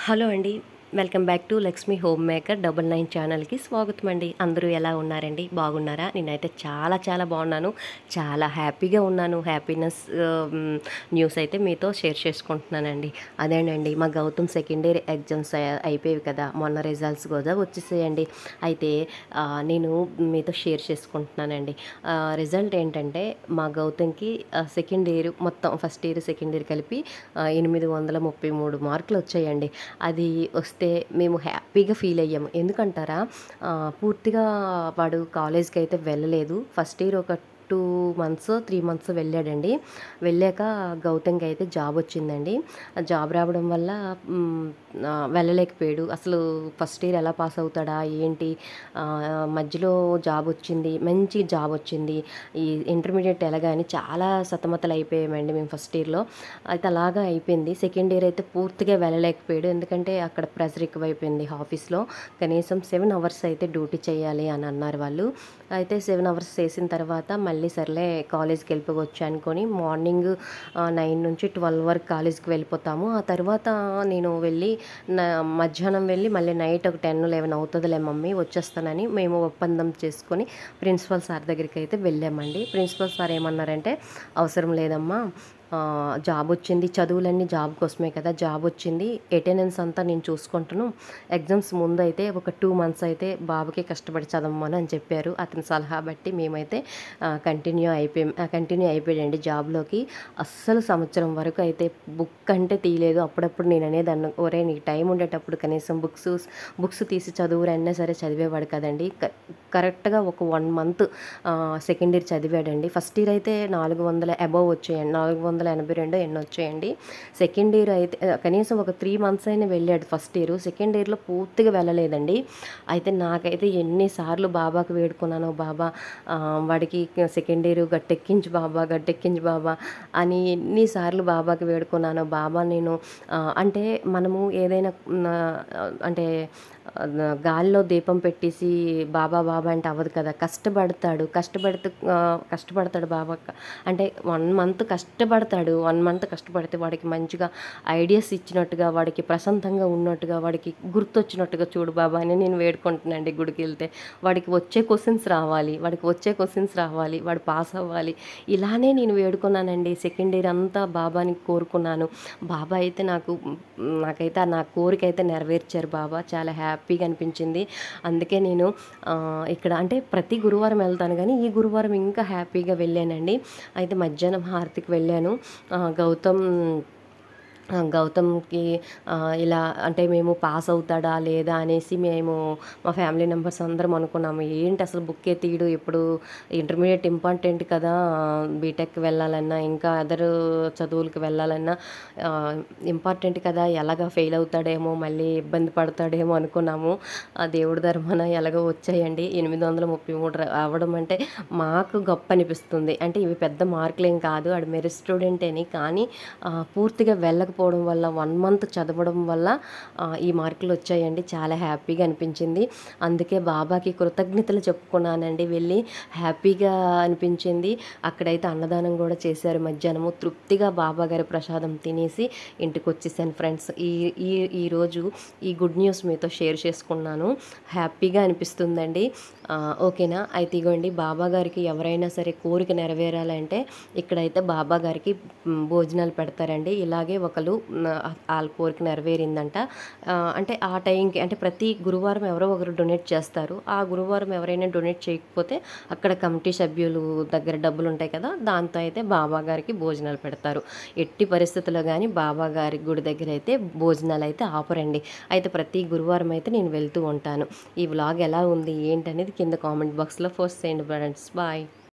hello అండి welcome back to Lakshmi హోమ్ మేకర్ డబుల్ నైన్ ఛానల్కి స్వాగతం అండి అందరూ ఎలా ఉన్నారండి బాగున్నారా నేనైతే చాలా చాలా బాగున్నాను చాలా హ్యాపీగా ఉన్నాను హ్యాపీనెస్ న్యూస్ అయితే మీతో షేర్ చేసుకుంటున్నానండి అదేనండి మా గౌతమ్ సెకండ్ ఇయర్ ఎగ్జామ్స్ అయిపోయాయి కదా మొన్న రిజల్ట్స్ కూడా వచ్చేసేయండి అయితే ఆ, నేను మీతో షేర్ చేసుకుంటున్నానండి రిజల్ట్ ఏంటంటే మా గౌతమ్కి సెకండ్ ఇయర్ మొత్తం ఫస్ట్ ఇయర్ సెకండ్ ఇయర్ కలిపి ఆ, ఎనిమిది వందల ముప్పై మూడు మార్కులు వచ్చాయండి అది వస్తే మేము హ్యాపీగా ఫీల్ అయ్యాము ఎందుకంటారా ఆ, పూర్తిగా వాడు కాలేజ్కి అయితే వెళ్ళలేదు ఫస్ట్ ఇయర్ ఒక టూ మంత్స్ త్రీ మంత్స్ వెళ్ళాడండి వెళ్ళాక గౌతమ్కి అయితే జాబ్ వచ్చిందండి ఆ జాబ్ రావడం వల్ల మ్, ఆ, వెళ్ళలేకపోయాడు అసలు ఫస్ట్ ఇయర్ ఎలా పాస్ అవుతాడా ఏంటి ఆ, మధ్యలో జాబ్ వచ్చింది మంచి జాబ్ వచ్చింది ఈ ఇంటర్మీడియట్ ఎలాగని చాలా సతమతలు అయిపోయామండి మేము ఫస్ట్ ఇయర్లో అయితే అలాగా అయిపోయింది సెకండ్ ఇయర్ అయితే పూర్తిగా వెళ్ళలేకపోయాడు ఎందుకంటే అక్కడ ప్రెషర్ ఎక్కువైపోయింది ఆఫీస్లో కనీసం సెవెన్ అవర్స్ అయితే డ్యూటీ చేయాలి అని అన్నారు వాళ్ళు అయితే సెవెన్ అవర్స్ చేసిన తర్వాత మళ్ళీ సర్లే కాలేజ్కి వెళ్ళిపోవచ్చు అనుకొని మార్నింగ్ నైన్ నుంచి ట్వెల్వ్ వరకు కాలేజ్కి వెళ్ళిపోతాము ఆ తర్వాత నేను వెళ్ళి నా మధ్యాహ్నం వెళ్ళి మళ్ళీ నైట్ ఒక టెన్ లెవెన్ అవుతుందిలే మమ్మీ వచ్చేస్తానని మేము ఒప్పందం చేసుకొని ప్రిన్సిపల్ సార్ దగ్గరికి అయితే వెళ్ళామండి ప్రిన్సిపల్ సార్ ఏమన్నారంటే అవసరం లేదమ్మా ఆ, జాబ్ వచ్చింది చదువులన్నీ జాబ్ కోసమే కదా జాబ్ వచ్చింది అటెండెన్స్ అంతా నేను చూసుకుంటాను ఎగ్జామ్స్ ముందు అయితే ఒక టూ మంత్స్ అయితే బాబుకి కష్టపడి చదవమని అని చెప్పారు అతని సలహా బట్టి మేమైతే కంటిన్యూ అయిపోయాం కంటిన్యూ అయిపోయాడండి జాబ్లోకి అస్సలు సంవత్సరం వరకు అయితే బుక్ అంటే తీయలేదు అప్పుడప్పుడు నేను అనేదాన్ని ఒరే నీకు టైం ఉండేటప్పుడు కనీసం బుక్స్ బుక్స్ తీసి చదువురు అన్నా సరే చదివేవాడు కదండి క- కరెక్ట్గా ఒక వన్ మంత్ సెకండ్ ఇయర్ చదివాడండి ఫస్ట్ ఇయర్ అయితే నాలుగు వందల అబవ్ వచ్చాయండి నాలుగు వందల ఎనభై రెండు ఎన్నో వచ్చాయండి సెకండ్ ఇయర్ అయితే ఆ, కనీసం ఒక త్రీ మంత్స్ అయినా వెళ్ళాడు ఫస్ట్ ఇయర్ సెకండ్ ఇయర్లో పూర్తిగా వెళ్ళలేదండి అయితే నాకైతే ఎన్నిసార్లు బాబాకి వేడుకున్నాను బాబా ఆ, వాడికి సెకండ్ ఇయర్ గట్టెక్కించు బాబా గట్టెక్కించు బాబా అని ఎన్నిసార్లు బాబాకి వేడుకున్నాను బాబా నేను ఆ, అంటే మనము ఏదైనా మ్, ఆ, అంటే ఆ, గాలిలో దీపం పెట్టేసి బాబా బాబా అంటే అవ్వదు కదా కష్టపడతాడు కష్టపడుతూ ఆ, కష్టపడతాడు బాబా అంటే వన్ మంత్ కష్టపడతాడు వన్ మంత్ కష్టపడితే వాడికి మంచిగా ఐడియాస్ ఇచ్చినట్టుగా వాడికి ప్రశాంతంగా ఉన్నట్టుగా వాడికి గుర్తొచ్చినట్టుగా చూడు బాబా అని నేను వేడుకుంటున్నానండి గుడికి వెళ్తే వాడికి వచ్చే క్వశ్చన్స్ రావాలి వాడికి వచ్చే క్వశ్చన్స్ రావాలి వాడు పాస్ అవ్వాలి ఇలానే నేను వేడుకున్నానండి సెకండ్ ఇయర్ అంతా బాబాని కోరుకున్నాను బాబా అయితే నాకు నాకైతే నా కోరిక అయితే నెరవేర్చారు బాబా చాలా హ్యాపీగా అనిపించింది అందుకే నేను ఆ, ఇక్కడ అంటే ప్రతి గురువారం వెళ్తాను కానీ ఈ గురువారం ఇంకా హ్యాపీగా వెళ్ళానండి అయితే మధ్యాహ్నం హారతికి వెళ్ళాను ఆ, గౌతమ్ ఆ, గౌతమ్కి ఆ, ఇలా అంటే మేము పాస్ అవుతాడా లేదా అనేసి మేము మా ఫ్యామిలీ మెంబర్స్ అందరం అనుకున్నాము ఏంటి అసలు బుక్కే తీయడు ఇప్పుడు ఇంటర్మీడియట్ ఇంపార్టెంట్ కదా బీటెక్ వెళ్ళాలన్నా ఇంకా అదర్ చదువులకు వెళ్ళాలన్నా ఇంపార్టెంట్ కదా ఎలాగ ఫెయిల్ అవుతాడేమో మళ్ళీ ఇబ్బంది పడతాడేమో అనుకున్నాము ఆ దేవుడి ధర్మన ఎలాగో వచ్చాయండి ఎనిమిది వందల ముప్పై మూడు రా- అవ్వడం అంటే మాకు గొప్ప అనిపిస్తుంది అంటే ఇవి పెద్ద మార్కులేం కాదు ఆడు మెరిట్ స్టూడెంట్ అని కానీ ఆ, పూర్తిగా వెళ్ళకపోవడం వల్ల వన్ మంత్ చదవడం వల్ల ఆ, ఈ మార్కులు వచ్చాయండి చాలా హ్యాపీగా అనిపించింది అందుకే బాబాకి కృతజ్ఞతలు చెప్పుకున్నానండి వెళ్ళి హ్యాపీగా అనిపించింది అక్కడైతే అన్నదానం కూడా చేశారు మధ్యాహ్నము తృప్తిగా బాబా గారి ప్రసాదం తినేసి ఇంటికి వచ్చేసాను ఫ్రెండ్స్ ఈ ఈ ఈరోజు ఈ గుడ్ న్యూస్ మీతో షేర్ చేసుకున్నాను హ్యాపీగా అనిపిస్తుందండి ఆ, ఓకేనా అయితే ఇగోండి బాబా గారికి ఎవరైనా సరే కోరిక నెరవేరాలంటే ఇక్కడైతే బాబా గారికి మ్, భోజనాలు పెడతారండి ఇలాగే ఒకరు మ్, వాళ్ళ కోరిక నెరవేరిందంట ఆ, అంటే ఆ టైంకి అంటే ప్రతి గురువారం ఎవరో ఒకరు డొనేట్ చేస్తారు ఆ గురువారం ఎవరైనా డొనేట్ చేయకపోతే అక్కడ కమిటీ సభ్యులు దగ్గర డబ్బులు ఉంటాయి కదా దాంతో అయితే బాబా గారికి భోజనాలు పెడతారు ఎట్టి పరిస్థితుల్లో కానీ బాబా గారి గుడి దగ్గర అయితే భోజనాలు అయితే ఆపరండి అయితే ప్రతి గురువారం అయితే నేను వెళ్తూ ఉంటాను ఈ వ్లాగ్ ఎలా ఉంది ఏంటనేది కింద కామెంట్ బాక్స్లో పోస్ట్ చేయండి ఫ్రెండ్స్ బాయ్